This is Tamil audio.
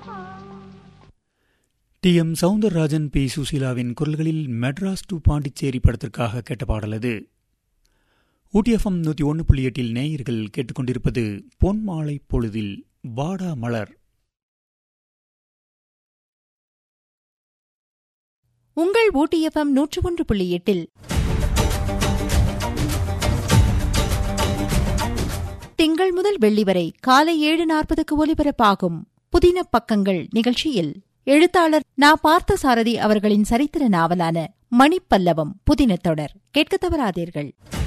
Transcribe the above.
டி எம் சவுந்தரராஜன் பி சுசீலாவின் குரல்களில் மெட்ராஸ் டு பாண்டிச்சேரி படத்திற்காக கேட்ட பாடலது ஊட்டிஎஃப்எம் நூற்றி ஒன்று புள்ளி எட்டில் நேயர்கள் கேட்டுக்கொண்டிருப்பது பொன் மாலை பொழுதில் வாடா மலர் உங்கள் ஊட்டிஎஃப்எம் நூற்று ஒன்று புள்ளி எட்டில் திங்கள் முதல் வெள்ளி வரை காலை ஏழு நாற்பதுக்கு ஒலிபரப்பாகும் புதின பக்கங்கள் நிகழ்ச்சியில் எழுத்தாளர் நா பார்த்த சாரதி அவர்களின் சரித்திர நாவலான மணிப்பல்லவம் புதின தொடர் கேட்க தவறாதீர்கள்